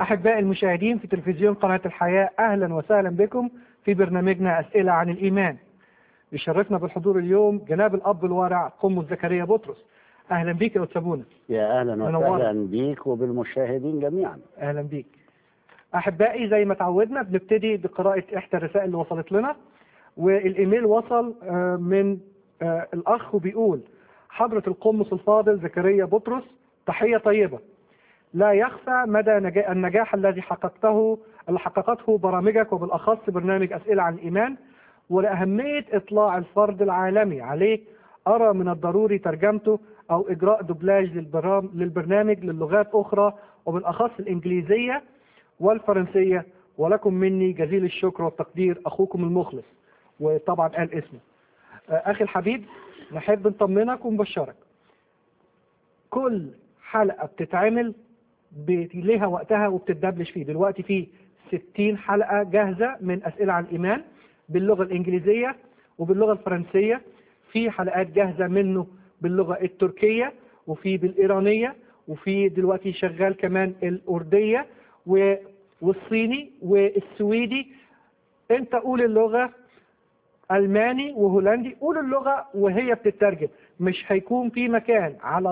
أحباء المشاهدين في تلفزيون قناة الحياة أهلا وسهلا بكم في برنامجنا أسئلة عن الإيمان يشرفنا بالحضور اليوم جناب الأب الورع قمة زكريا بطرس أهلا بك يا أستاذ يا اهلا منورة. وسهلا بيك وبالمشاهدين جميعا أهلا بيك أحبائي زي ما تعودنا بنبتدي بقراءة إحدى الرسائل اللي وصلت لنا والإيميل وصل آه، من آه، الأخ وبيقول حضرة القمص الفاضل زكريا بطرس تحية طيبة لا يخفى مدى نجا- النجاح الذي حققته اللي حققته برامجك وبالأخص برنامج أسئلة عن الإيمان ولأهمية إطلاع الفرد العالمي عليه أرى من الضروري ترجمته أو إجراء دوبلاج للبرام- للبرنامج للغات أخرى وبالأخص الإنجليزية والفرنسية ولكم مني جزيل الشكر والتقدير أخوكم المخلص وطبعا قال اسمه آه، أخي الحبيب نحب نطمنك ونبشرك كل حلقة بتتعمل ب- ليها وقتها وبتتدبلش فيه دلوقتي في 60 حلقة جاهزة من أسئلة عن الإيمان باللغة الإنجليزية وباللغة الفرنسية في حلقات جاهزة منه باللغة التركية وفي بالإيرانية وفي دلوقتي شغال كمان الأردية و- والصيني والسويدي انت قول اللغة ألماني وهولندي قول اللغة وهي بتترجم مش هيكون في مكان على